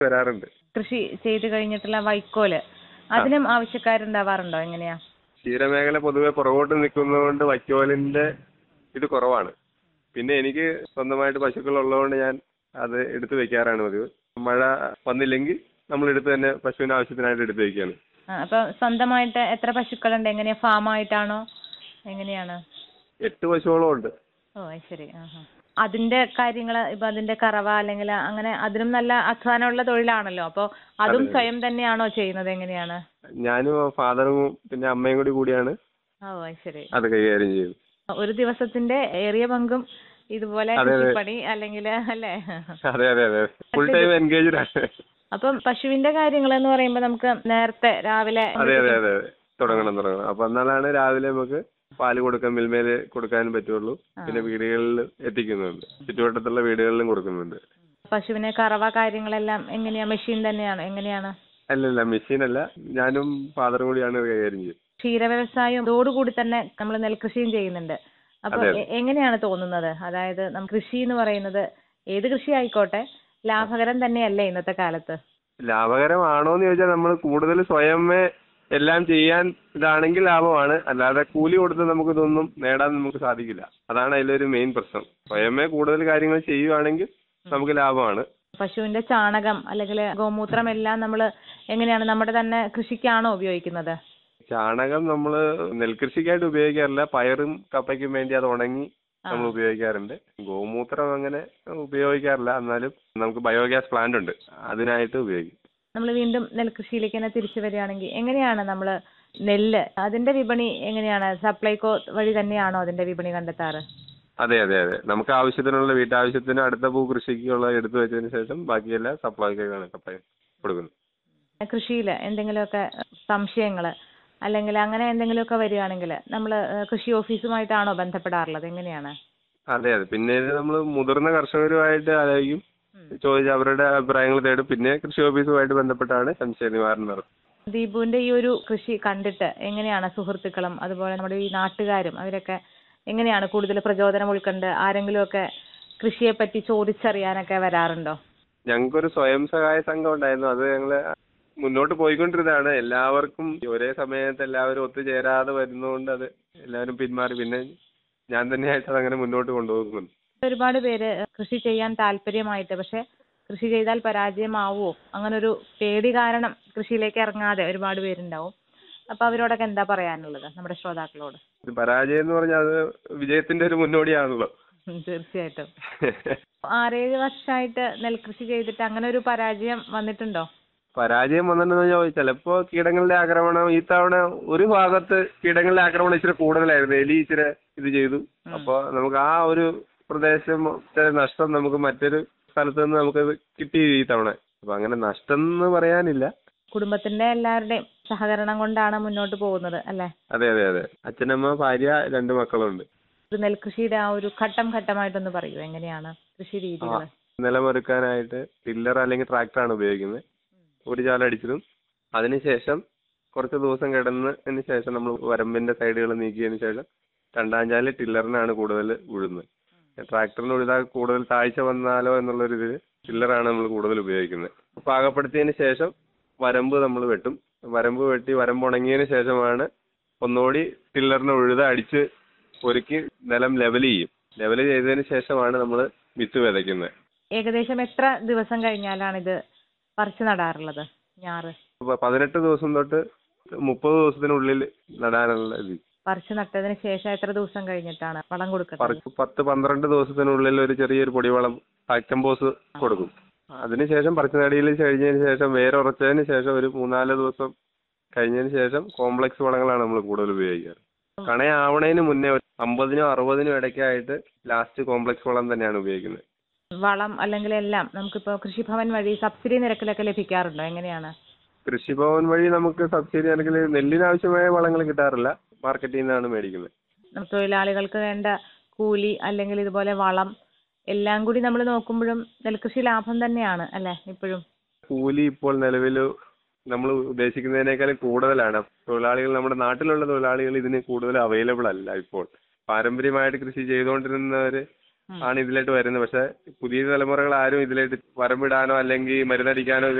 വരാറുണ്ട് കൃഷി ചെയ്ത് കഴിഞ്ഞിട്ടുള്ള വൈക്കോല് അതിനും ആവശ്യക്കാരുണ്ടാവാറുണ്ടോ എങ്ങനെയാ ക്ഷീരമേഖല പൊതുവെ പുറകോട്ട് നിൽക്കുന്നതുകൊണ്ട് വൈക്കോലിന്റെ ഇത് കുറവാണ് പിന്നെ എനിക്ക് സ്വന്തമായിട്ട് പശുക്കൾ ഉള്ളതുകൊണ്ട് ഞാൻ അത് എടുത്തു വെക്കാറാണ് പതിവ് മഴ വന്നില്ലെങ്കിൽ നമ്മൾ എടുത്ത് തന്നെ പശുവിന് ആവശ്യത്തിനായിട്ട് എടുത്തു വെക്കുകയാണ് ആ, അപ്പൊ സ്വന്തമായിട്ട് എത്ര പശുക്കളുണ്ട് എങ്ങനെയാ ഫാമായിട്ടാണോ എങ്ങനെയാണ് എട്ട് പശുവോളം ഉണ്ട് ഓ അത് ശരി ആഹാ. അതിന്റെ കാര്യങ്ങൾ ഇപ്പൊ അതിന്റെ കറവ അല്ലെങ്കിൽ അങ്ങനെ അതിനും നല്ല അധ്വാനമുള്ള തൊഴിലാണല്ലോ അപ്പൊ അതും അതെ. സ്വയം തന്നെയാണോ ചെയ്യുന്നത് എങ്ങനെയാണ് ഞാനും ഫാദറും പിന്നെ അമ്മയും കൂടി കൂടിയാണ് ഓ അത് ശരി അത് കൈകാര്യം ചെയ്യുന്നത് ഒരു ദിവസത്തിന്റെ ഏറിയ പങ്കും ഇതുപോലെ അതെ, അതെ. കൃഷിപ്പണി അല്ലെങ്കിൽ അല്ലേ അതെ അതെ അതെ ഫുൾ ടൈം എൻഗേജ്ഡ് ആണ് അപ്പം പശുവിന്റെ കാര്യങ്ങൾ എന്ന് പറയുമ്പോൾ നമുക്ക് നേരത്തെ രാവിലെ അതെ അതെ അതെ അതെ തുടങ്ങണം തുടങ്ങണം അപ്പൊ എന്നാലാണ് രാവിലെ നമുക്ക് പാല് കൊടുക്കാൻ മിൽമേല് കൊടുക്കാനും പറ്റുള്ളൂ പിന്നെ വീടുകളിൽ എത്തിക്കുന്നുണ്ട് ചുറ്റുവട്ടത്തുള്ള വീടുകളിലും കൊടുക്കുന്നുണ്ട് പശുവിനെ കറവ കാര്യങ്ങളെല്ലാം എങ്ങനെയാ മെഷീൻ തന്നെയാണോ എങ്ങനെയാണ് അല്ലല്ല മെഷീൻ അല്ല ഞാനും ഫാദറും കൂടിയാണ് ഇത് കൈകാര്യം ചെയ്യുന്നത് ക്ഷീര വ്യവസായം ഇതോടുകൂടി തന്നെ നമ്മൾ നെൽകൃഷിയും ചെയ്യുന്നുണ്ട് അപ്പൊ അതെ, അതെ. എ- എങ്ങനെയാണ് തോന്നുന്നത് അതായത് നം കൃഷി എന്ന് പറയുന്നത് ഏത് കൃഷി ആയിക്കോട്ടെ ലാഭകരം തന്നെയല്ലേ ഇന്നത്തെ കാലത്ത് ലാഭകരമാണോന്ന് ചോദിച്ചാൽ നമ്മൾ കൂടുതൽ സ്വയമേ എല്ലാം ചെയ്യാൻ ഇതാണെങ്കിൽ ലാഭമാണ് അല്ലാതെ കൂലി കൊടുത്ത് നമുക്ക് ഇതൊന്നും നേടാൻ നമുക്ക് സാധിക്കില്ല അതാണ് അതിലൊരു മെയിൻ പ്രശ്നം സ്വയമേ കൂടുതൽ കാര്യങ്ങൾ ചെയ്യുവാണെങ്കിൽ നമുക്ക് ലാഭമാണ് പശുവിന്റെ ചാണകം അല്ലെങ്കിൽ ഗോമൂത്രം എല്ലാം നമ്മൾ എങ്ങനെയാണ് നമ്മുടെ തന്നെ കൃഷിക്കാണോ ഉപയോഗിക്കുന്നത് ചാണകം നമ്മൾ നെൽകൃഷിക്കായിട്ട് ഉപയോഗിക്കാറില്ല പയറും കപ്പയ്ക്കും വേണ്ടി അത് ഉണങ്ങി നമ്മൾ ഉപയോഗിക്കാറുണ്ട് ഗോമൂത്രം അങ്ങനെ ഉപയോഗിക്കാറില്ല എന്നാലും നമുക്ക് ബയോഗ്യാസ് പ്ലാന്റ് ഉണ്ട് അതിനായിട്ട് ഉപയോഗിക്കും നമ്മൾ വീണ്ടും നെൽകൃഷിയിലേക്ക് തന്നെ തിരിച്ചു വരികയാണെങ്കിൽ എങ്ങനെയാണ് നമ്മൾ നെല്ല് അതിന്റെ വിപണി എങ്ങനെയാണ് സപ്ലൈകോ വഴി തന്നെയാണോ അതിന്റെ വിപണി കണ്ടെത്താറ് അതെ അതെ അതെ നമുക്ക് ആവശ്യത്തിനുള്ള വീട്ടാവശ്യത്തിന് അടുത്ത പൂ കൃഷിക്കുള്ള എടുത്തു വെച്ചതിന് ശേഷം ബാക്കിയെല്ലാം സപ്ലൈക്കാണ് സപ്ലൈ കൊടുക്കുന്നത് കൃഷിയിൽ എന്തെങ്കിലുമൊക്കെ സംശയങ്ങൾ അല്ലെങ്കിൽ അങ്ങനെ എന്തെങ്കിലുമൊക്കെ വരികയാണെങ്കിൽ നമ്മൾ കൃഷി ഓഫീസുമായിട്ടാണോ ബന്ധപ്പെടാറുള്ളത് എങ്ങനെയാണ് അതെ അതെ പിന്നെ നമ്മൾ മുതിർന്ന കർഷകരുമായിട്ട് ആലോചിക്കും ചോദിച്ച് അവരുടെ അഭിപ്രായങ്ങൾ തേടും പിന്നെ കൃഷി ഓഫീസുമായിട്ട് ബന്ധപ്പെട്ടാണ് സംശയ നിവാരണം നടത്തുന്നത് ദീപുവിന്റെ ഈ ഒരു കൃഷി കണ്ടിട്ട് എങ്ങനെയാണ് സുഹൃത്തുക്കളും അതുപോലെ നമ്മുടെ ഈ നാട്ടുകാരും അവരൊക്കെ എങ്ങനെയാണ് കൂടുതൽ പ്രചോദനം ഉൾക്കൊണ്ട് ആരെങ്കിലുമൊക്കെ കൃഷിയെ പറ്റി ചോദിച്ചറിയാനൊക്കെ വരാറുണ്ടോ ഞങ്ങൾക്കൊരു സ്വയം സഹായ സംഘം ഉണ്ടായിരുന്നു അത് ഞങ്ങൾ മുന്നോട്ട് പോയിക്കൊണ്ടിരുന്നതാണ് എല്ലാവർക്കും ഒരേ സമയത്ത് എല്ലാവരും ഒത്തുചേരാതെ വരുന്നതുകൊണ്ട് അത് എല്ലാവരും പിന്മാറി പിന്നെ ഞാൻ തന്നെയായിട്ട് അതങ്ങനെ മുന്നോട്ട് കൊണ്ടുപോകുന്നുണ്ട് ഒരുപാട് പേര് കൃഷി ചെയ്യാൻ താല്പര്യമായിട്ട് പക്ഷെ കൃഷി ചെയ്താൽ പരാജയമാവോ അങ്ങനൊരു പേടി കാരണം കൃഷിയിലേക്ക് ഇറങ്ങാതെ ഒരുപാട് പേരുണ്ടാവും അപ്പൊ അവരോടൊക്കെ എന്താ പറയാനുള്ളത് നമ്മുടെ ശ്രോതാക്കളോട് ഇത് പരാജയം എന്ന് പറഞ്ഞാൽ അത് വിജയത്തിന്റെ ഒരു മുന്നോടിയാണല്ലോ ഉം, തീർച്ചയായിട്ടും ആറേഴ് വർഷമായിട്ട് നെൽകൃഷി ചെയ്തിട്ട് അങ്ങനെ ഒരു പരാജയം വന്നിട്ടുണ്ടോ പരാജയം വന്നിട്ടുണ്ടെന്ന് ചോദിച്ചാൽ ചിലപ്പോ കീടങ്ങളുടെ ആക്രമണം ഈ തവണ ഒരു ഭാഗത്ത് കീടങ്ങളുടെ ആക്രമണം ഇച്ചിരി കൂടുതലായിരുന്നു എലി ഇച്ചിരി ഇത് ചെയ്തു അപ്പൊ നമുക്ക് ആ ഒരു പ്രദേശം ഇച്ചിരി നഷ്ടം നമുക്ക് മറ്റൊരു സ്ഥലത്ത് നിന്ന് നമുക്ക് കിട്ടി ഈ തവണ അപ്പൊ അങ്ങനെ നഷ്ടം എന്ന് പറയാനില്ല കുടുംബത്തിന്റെ എല്ലാവരുടെയും സഹകരണം കൊണ്ടാണ് മുന്നോട്ട് പോകുന്നത് അല്ലെ അതെ അതെ അതെ അച്ഛനമ്മ ഭാര്യ രണ്ട് മക്കളുണ്ട് ഒരു നെൽകൃഷിയുടെ ആ ഒരു ഘട്ടം ഘട്ടമായിട്ടൊന്ന് പറയൂ എങ്ങനെയാണ് കൃഷി രീതികൾ നിലമൊരുക്കാനായിട്ട് ടില്ലർ അല്ലെങ്കിൽ ട്രാക്ടറാണ് ഉപയോഗിക്കുന്നത് ഒരു ചാല അടിച്ചതും അതിനുശേഷം കുറച്ച് ദിവസം കിടന്നതിന് ശേഷം നമ്മൾ വരമ്പിന്റെ സൈഡുകൾ നീക്കിയതിന് ശേഷം രണ്ടാം ചാല് ടില്ലറിനാണ് കൂടുതൽ ഉഴുന്നത് ട്രാക്ടറിന് ഉഴുതാൽ കൂടുതൽ താഴ്ച വന്നാലോ എന്നുള്ളൊരു ഇതിൽ ടില്ലറാണ് നമ്മൾ കൂടുതൽ ഉപയോഗിക്കുന്നത് പാകപ്പെടുത്തിയതിന് ശേഷം വരമ്പ് നമ്മൾ വെട്ടും വരമ്പ് വെട്ടി വരമ്പ് ഉണങ്ങിയതിന് ശേഷമാണ് ഒന്നുകൂടി ടില്ലറിന് ഉഴുത അടിച്ച് ഒരുക്കി നിലം ലെവൽ ചെയ്യും ലെവൽ ചെയ്തതിന് ശേഷമാണ് നമ്മൾ വിത്ത് വിതയ്ക്കുന്നത് ഏകദേശം എത്ര ദിവസം കഴിഞ്ഞാലാണ് ഇത് പറിച്ചു നടാറുള്ളത് ഞാറ് അപ്പൊ പതിനെട്ട് ദിവസം തൊട്ട് മുപ്പത് ദിവസത്തിനുള്ളിൽ നടാനുള്ള ഇത് പറിച്ചു നട്ടതിന് ശേഷം എത്ര ദിവസം കഴിഞ്ഞിട്ടാണ് വളം കൊടുക്കുന്നത് പറിച്ച് പത്ത് പന്ത്രണ്ട് ദിവസത്തിനുള്ളിൽ ഒരു ചെറിയൊരു പൊടിവളം കമ്പോസ് കൊടുക്കും അതിനുശേഷം പറിച്ചു നടിയിൽ കഴിഞ്ഞതിന് ശേഷം വേറെ ഉറച്ചതിന് ശേഷം ഒരു മൂന്നാല് ദിവസം കഴിഞ്ഞതിന് ശേഷം കോംപ്ലക്സ് വളങ്ങളാണ് നമ്മൾ കൂടുതൽ ഉപയോഗിക്കാറ് കണയാവണതിന് മുന്നേ ഒരു അമ്പതിനോ അറുപതിനോ ഇടയ്ക്കായിട്ട് ലാസ്റ്റ് കോംപ്ലക്സ് വളം തന്നെയാണ് ഉപയോഗിക്കുന്നത് വളം അല്ലെങ്കിൽ എല്ലാം നമുക്കിപ്പോ കൃഷിഭവൻ വഴി സബ്സിഡി നിരക്കിലൊക്കെ ലഭിക്കാറുണ്ടോ എങ്ങനെയാണ് കൃഷിഭവൻ വഴി നമുക്ക് സബ്സിഡി അല്ലെങ്കിൽ നെല്ലിന് ആവശ്യമായ വളങ്ങൾ കിട്ടാറില്ല മാർക്കറ്റിൽ നിന്നാണ് മേടിക്കുന്നത് നമ്മ- തൊഴിലാളികൾക്ക് വേണ്ട കൂലി അല്ലെങ്കിൽ ഇതുപോലെ വളം എല്ലാം കൂടി നമ്മൾ നോക്കുമ്പോഴും നെൽകൃഷി ലാഭം തന്നെയാണ് അല്ലെ ഇപ്പോഴും കൂലി ഇപ്പോൾ നിലവിൽ നമ്മൾ ഉദ്ദേശിക്കുന്നതിനേക്കാളും കൂടുതലാണ് തൊഴിലാളികൾ നമ്മുടെ നാട്ടിലുള്ള തൊഴിലാളികൾ ഇതിന് കൂടുതൽ അവൈലബിൾ അല്ല ഇപ്പോൾ പാരമ്പര്യമായിട്ട് കൃഷി ചെയ്തുകൊണ്ടിരുന്നവര് ആണ് ഇതിലോട്ട് വരുന്നത് പക്ഷെ പുതിയ തലമുറകൾ ആരും ഇതിലോട്ട് വരമ്പിടാനോ അല്ലെങ്കിൽ മരുന്നടിക്കാനോ